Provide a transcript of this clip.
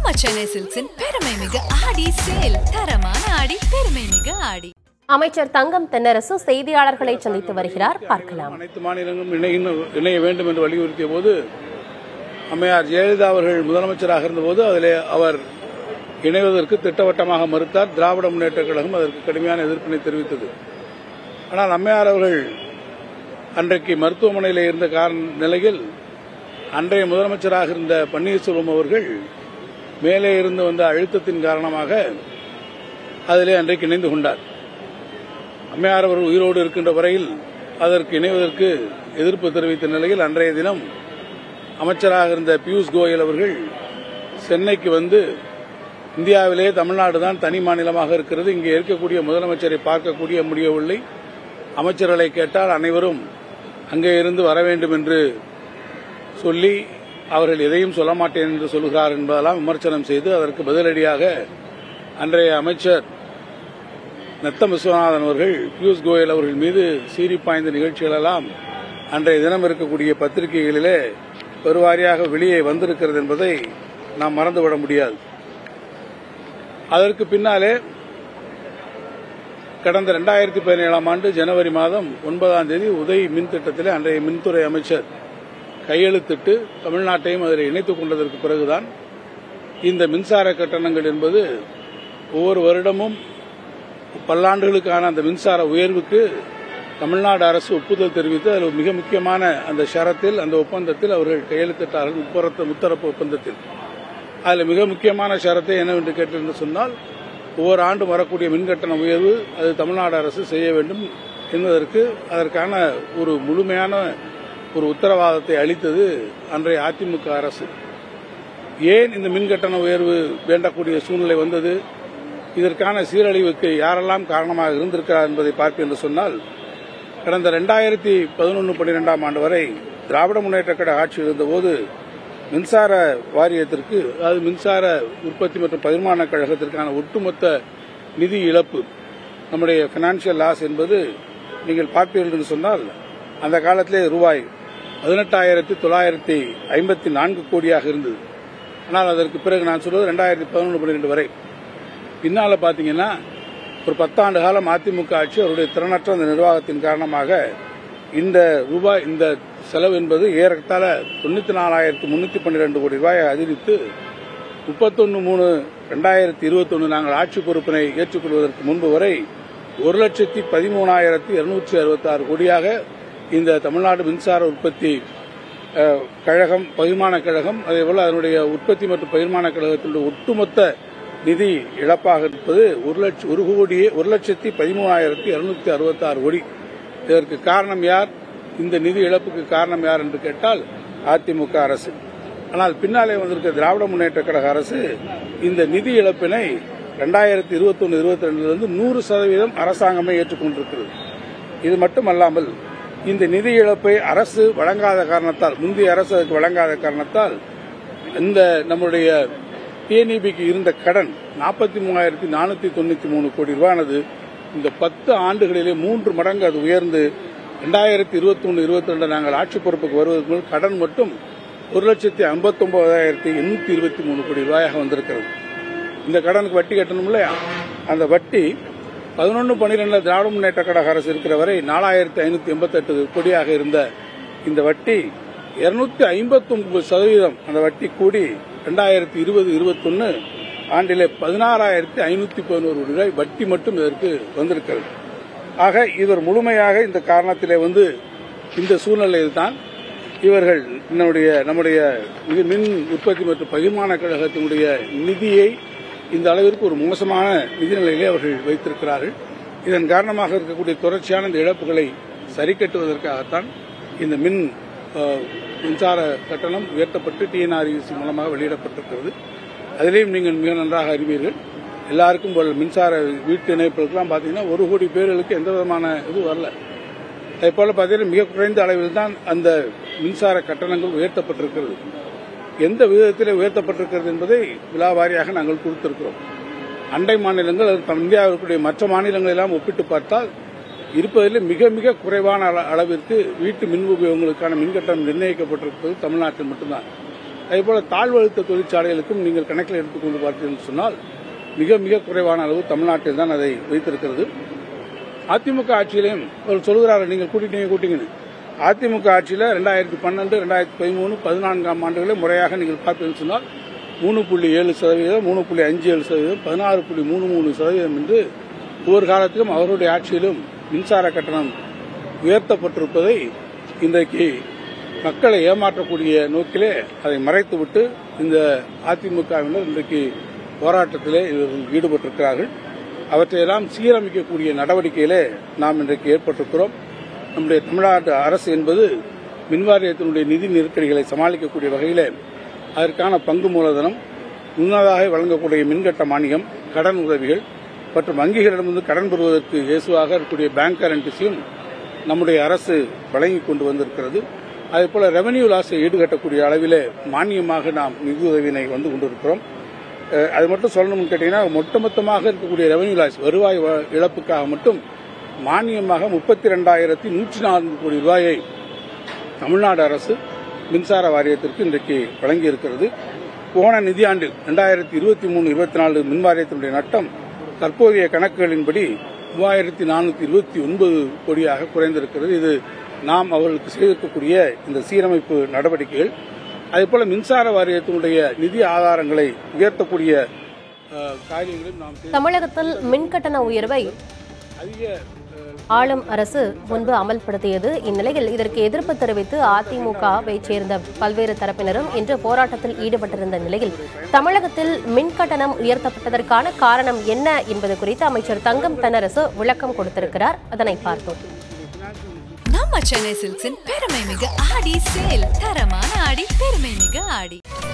நம்ம சென்னை சில்க்ஸின் பெருமை மிகு ஆடி சேல் தரமான ஆடி பெருமை மிகு ஆடி அமைச்சர் தங்கம் தென்னரசு செய்தியாளர்களை சந்தித்து வருகிறார் பார்க்கலாம் அனைத்து மாநிலங்களும் இணைய இணைய வேண்டும் என்று வலியுறுத்திய போது அம்மையார் ஜெயலலிதா அவர்கள் முதலமைச்சராக இருந்தபோது அதிலே அவர் இணைவதற்கு திட்டவட்டமாக மறுத்தார் திராவிட முன்னேற்ற கழகம் அதற்கு கடுமையான எதிர்ப்பினை தெரிவித்தது ஆனால் அம்மையார் அவர்கள் அன்றைக்கு மருத்துவமனையில் இருந்த காரண நிலையில் அன்றைய முதலமைச்சராக இருந்த பன்னீர்செல்வம் அவர்கள் மேலே இருந்து வந்த அழுத்தத்தின் காரணமாக அதிலே அன்றைக்கு இணைந்து கொண்டார் அம்மையார் அவர்கள் உயிரோடு இருக்கின்ற வரையில் அதற்கு இணைவதற்கு எதிர்ப்பு தெரிவித்த நிலையில் அன்றைய தினம் அமைச்சராக இருந்த பியூஷ் கோயல் அவர்கள் சென்னைக்கு வந்து இந்தியாவிலே தமிழ்நாடு தான் தனி மாநிலமாக இருக்கிறது இங்கே இருக்கக்கூடிய முதலமைச்சரை பார்க்கக்கூடிய முடியவில்லை அமைச்சர்களை கேட்டால் அனைவரும் அங்கே இருந்து வர வேண்டும் என்று சொல்லி அவர்கள் எதையும் சொல்ல மாட்டேன் என்று சொல்கிறார் என்பதெல்லாம் விமர்சனம் செய்து அதற்கு பதிலடியாக அன்றைய அமைச்சர் நத்தம் விஸ்வநாதன் அவர்கள் பியூஷ் கோயல் அவர்கள் மீது சீறி பாய்ந்த நிகழ்ச்சிகளெல்லாம் அன்றைய தினம் இருக்கக்கூடிய பத்திரிகைகளிலே பெருவாரியாக வெளியே வந்திருக்கிறது என்பதை நாம் மறந்துவிட முடியாது அதற்கு பின்னாலே கடந்த இரண்டாயிரத்தி பதினேழாம் ஆண்டு ஜனவரி மாதம் ஒன்பதாம் தேதி உதய் மின் திட்டத்திலே அன்றைய மின்துறை அமைச்சர் கையெழுத்திட்டு தமிழ்நாட்டையும் அதில் இணைத்துக் கொண்டதற்கு பிறகுதான் இந்த மின்சார கட்டணங்கள் என்பது ஒவ்வொரு வருடமும் பல்லாண்டுகளுக்கான அந்த மின்சார உயர்வுக்கு தமிழ்நாடு அரசு ஒப்புதல் தெரிவித்து அதில் மிக முக்கியமான அந்த ஷரத்தில் அந்த ஒப்பந்தத்தில் அவர்கள் கையெழுத்திட்டார்கள் முப்பரத்து முத்தரப்பு ஒப்பந்தத்தில் அதில் மிக முக்கியமான ஷரத்தை என்னவென்று கேட்டிருந்து சொன்னால் ஒவ்வொரு ஆண்டும் வரக்கூடிய மின்கட்டண உயர்வு அது தமிழ்நாடு அரசு செய்ய வேண்டும் என்பதற்கு அதற்கான ஒரு முழுமையான ஒரு உத்தரவாதத்தை அளித்தது அன்றைய அதிமுக அரசு ஏன் இந்த மின்கட்டண உயர்வு வேண்டக்கூடிய சூழ்நிலை வந்தது இதற்கான சீரழிவுக்கு யாரெல்லாம் காரணமாக இருந்திருக்கிறார் என்பதை பார்ப்பேன் என்று சொன்னால் கடந்த ரெண்டாயிரத்தி பதினொன்று பன்னிரெண்டாம் ஆண்டு வரை திராவிட முன்னேற்ற கழக ஆட்சி இருந்தபோது மின்சார வாரியத்திற்கு அதாவது மின்சார உற்பத்தி மற்றும் பகிர்மான கழகத்திற்கான ஒட்டுமொத்த நிதி இழப்பு நம்முடைய பினான்சியல் லாஸ் என்பது நீங்கள் பார்ப்பீர்கள் என்று சொன்னால் அந்த காலத்திலே ரூபாய் பதினெட்டாயிரத்தி தொள்ளாயிரத்தி ஐம்பத்தி நான்கு கோடியாக இருந்தது ஆனால் அதற்கு பிறகு நான் சொல்வது ரெண்டாயிரத்தி பதினொன்று பன்னிரெண்டு வரை பின்னால பாத்தீங்கன்னா ஒரு பத்தாண்டு காலம் அதிமுக ஆட்சி அவருடைய திறனற்ற அந்த நிர்வாகத்தின் காரணமாக இந்த ரூபாய் இந்த செலவு என்பது ஏறத்தாழ தொண்ணூத்தி நாலாயிரத்தி முன்னூத்தி பன்னிரண்டு கோடி ரூபாயை அதிகரித்து முப்பத்தொன்னு மூணு ரெண்டாயிரத்தி இருபத்தொன்னு நாங்கள் ஆட்சி பொறுப்பினை ஏற்றுக்கொள்வதற்கு முன்பு வரை ஒரு லட்சத்தி பதிமூணாயிரத்தி இருநூற்றி அறுபத்தி ஆறு கோடியாக இந்த தமிழ்நாடு மின்சார உற்பத்தி அஹ், கழகம் பகிர்மான கழகம் அதேபோல அதனுடைய உற்பத்தி மற்றும் பகிர்மான கழகத்தினுடைய ஒட்டுமொத்த நிதி இழப்பாக இருப்பது ஒரு லட்சம் ஒரு கோடியே ஒரு லட்சத்தி பதிமூணாயிரத்தி இருநூத்தி அறுபத்தி ஆறு கோடி இதற்கு காரணம் யார் இந்த நிதி இழப்புக்கு காரணம் யார் என்று கேட்டால் அதிமுக அரசு ஆனால் பின்னாலே வந்திருக்க திராவிட முன்னேற்ற கழக அரசு இந்த நிதி இழப்பினை ரெண்டாயிரத்தி இருபத்தி ஒன்று இருபத்தி ரெண்டிலிருந்து நூறு சதவீதம் அரசாங்கமே ஏற்றுக்கொண்டிருக்கிறது இது மட்டுமல்லாமல் இந்த நிதி இழப்பை அரசு வழங்காத காரணத்தால் முந்தைய அரசு அதுக்கு வழங்காத காரணத்தால் இந்த நம்முடைய டிஎன்இபிக்கு இருந்த கடன் நாற்பத்தி மூவாயிரத்தி நானூத்தி தொண்ணூத்தி மூணு கோடி ரூபானது இந்த பத்து ஆண்டுகளிலே மூன்று மடங்கு அது உயர்ந்து ரெண்டாயிரத்தி இருபத்தி ஒன்று இருபத்தி ரெண்டு நாங்கள் ஆட்சி பொறுப்புக்கு வருவதற்கு முன் கடன் மட்டும் ஒரு லட்சத்தி ஐம்பத்தி ஒன்பதாயிரத்தி எண்ணூத்தி இருபத்தி மூணு கோடி ரூபாயாக வந்திருக்கிறது இந்த கடனுக்கு வட்டி கட்டணும் இல்லையா அந்த வட்டி பதினொன்று பன்னிரெண்டுல திராவிட முன்னேற்ற கழக அரசு இருக்கிற வரை நாலாயிரத்தி ஐநூத்தி எண்பத்தெட்டு கோடியாக இருந்த இந்த வட்டி இருநூத்தி ஐம்பத்தி ஒன்பது சதவீதம் அந்த வட்டி கூடி ரெண்டாயிரத்தி இருபது இருபத்தொன்னு ஆண்டிலே பதினாறாயிரத்தி ஐநூத்தி பதினோரு கோடி ரூபாய் வட்டி மட்டும் இதற்கு வந்திருக்கிறது ஆக இவர் முழுமையாக இந்த காரணத்திலே வந்து இந்த சூழ்நிலையில் தான் இவர்கள் நம்முடைய நம்முடைய மின் மின் உற்பத்தி மற்றும் பகிர்மான கழகத்தினுடைய நிதியை இந்த அளவிற்கு ஒரு மோசமான நிதி நிலையிலே அவர்கள் வைத்திருக்கிறார்கள் இதன் காரணமாக இருக்கக்கூடிய தொடர்ச்சியான இந்த இழப்புகளை சரி கட்டுவதற்காகத்தான் இந்த மின் அஹ், மின்சார கட்டணம் உயர்த்தப்பட்டு டிஎன்ஆர்இசி மூலமாக வெளியிடப்பட்டிருக்கிறது அதிலேயும் நீங்கள் மிக நன்றாக அறிவீர்கள் எல்லாருக்கும் போல மின்சார வீட்டு இணைப்புகளுக்கெல்லாம் பார்த்தீங்கன்னா ஒரு கோடி பேர்களுக்கு எந்த விதமான இது வரல அதே போல பார்த்தீங்கன்னா மிக குறைந்த அளவில் தான் அந்த மின்சார கட்டணங்கள் உயர்த்தப்பட்டிருக்கிறது எந்த விதத்தில் உயர்த்தப்பட்டிருக்கிறது என்பதை விலாவாரியாக நாங்கள் கொடுத்திருக்கிறோம் அண்டை மாநிலங்கள் அது தம் இந்தியாவிற்குரிய மற்ற மாநிலங்கள் எல்லாம் ஒப்பிட்டு பார்த்தால் இருப்பதில் மிக மிக குறைவான அள- அளவிற்கு வீட்டு மின் உபயோகங்களுக்கான மின்கட்டணம் நிர்ணயிக்கப்பட்டிருப்பது தமிழ்நாட்டில் மட்டும்தான் அதேபோல தாழ்வழுத்த தொழிற்சாலைகளுக்கும் நீங்கள் கணக்கில் எடுத்துக்கொண்டு பார்த்தீர்கள் சொன்னால் மிக மிக குறைவான அளவு தமிழ்நாட்டில் தான் அதை வைத்திருக்கிறது அதிமுக ஆட்சியிலையும் அவர் சொல்கிறாரு நீங்கள் கூட்டிட்டீங்க கூட்டிங்கன்னு அதிமுக ஆட்சியில் ரெண்டாயிரத்தி பன்னெண்டு ரெண்டாயிரத்தி பதிமூணு பதினான்காம் ஆண்டுகளில் முறையாக நீங்கள் பார்த்தீங்கன்னு சொன்னால் மூணு புள்ளி ஏழு சதவீதம் மூணு புள்ளி அஞ்சு ஏழு சதவீதம் பதினாறு புள்ளி மூணு மூணு சதவீதம் என்று ஒவ்வொரு காலத்திலும் அவருடைய ஆட்சியிலும் மின்சார கட்டணம் உயர்த்தப்பட்டிருப்பதை இன்றைக்கு மக்களை ஏமாற்றக்கூடிய நோக்கிலே அதை மறைத்துவிட்டு இந்த அதிமுகவினர் இன்றைக்கு போராட்டத்திலே இவர்கள் ஈடுபட்டிருக்கிறார்கள் அவற்றையெல்லாம் சீரமைக்கக்கூடிய நடவடிக்கையிலே நாம் இன்றைக்கு ஏற்பட்டிருக்கிறோம் நம்முடைய தமிழ்நாடு அரசு என்பது மின்வாரியத்தினுடைய நிதி நெருக்கடிகளை சமாளிக்கக்கூடிய வகையிலே அதற்கான பங்கு மூலதனம் முன்னதாக வழங்கக்கூடிய மின்கட்ட மானியம் கடன் உதவிகள் மற்றும் வங்கிகளிடமிருந்து கடன் பெறுவதற்கு இயேசுவாக இருக்கக்கூடிய பேங்க் கரண்டிஸையும் நம்முடைய அரசு வழங்கி கொண்டு வந்திருக்கிறது அதேபோல ரெவன்யூ லாஸை ஈடுகட்டக்கூடிய அளவிலே மானியமாக நாம் நிதியுதவியினை வந்து கொண்டிருக்கிறோம் அஹ், அது மட்டும் சொல்லணும்னு கேட்டீங்கன்னா ஒட்டுமொத்தமாக இருக்கக்கூடிய ரெவன்யூ லாஸ் வருவாய் வ- இழப்புக்காக மட்டும் மானியமாக முப்பத்தி ரெண்டாயிரத்தி நூற்றி நான்கு கோடி ரூபாயை தமிழ்நாடு அரசு மின்சார வாரியத்திற்கு இன்றைக்கு வழங்கி இருக்கிறது போன நிதியாண்டில் ரெண்டாயிரத்தி இருபத்தி மூணு இருபத்தி நாலு மின் வாரியத்தினுடைய நட்டம் தற்போதைய கணக்குகளின்படி மூவாயிரத்தி நானூற்றி இருபத்தி ஒன்பது கோடியாக குறைந்திருக்கிறது இது நாம் அவர்களுக்கு செய்திருக்கக்கூடிய இந்த சீரமைப்பு நடவடிக்கைகள் அதேபோல மின்சார வாரியத்தினுடைய நிதி ஆதாரங்களை உயர்த்தக்கூடிய அஹ், காரியங்களையும் நாம் செய்து- தமிழகத்தில் மின்கட்டண உயர்வை அதிக அஹ், ஆளும் அரசு முன்பு அமல்படுத்தியது இந்நிலையில் இதற்கு எதிர்ப்பு தெரிவித்து அதிமுகவை சேர்ந்த பல்வேறு தரப்பினரும் இன்று போராட்டத்தில் ஈடுபட்டிருந்த நிலையில் தமிழகத்தில் மின் கட்டணம் உயர்த்தப்பட்டதற்கான காரணம் என்ன என்பது குறித்து அமைச்சர் தங்கம் தென்னரசு விளக்கம் கொடுத்திருக்கிறார் அதனை பார்த்தோம் நம்ம சென்னை சில்க்ஸின் பெருமை மிக ஆடி சேல் தரமான ஆடி பெருமை மிக ஆடி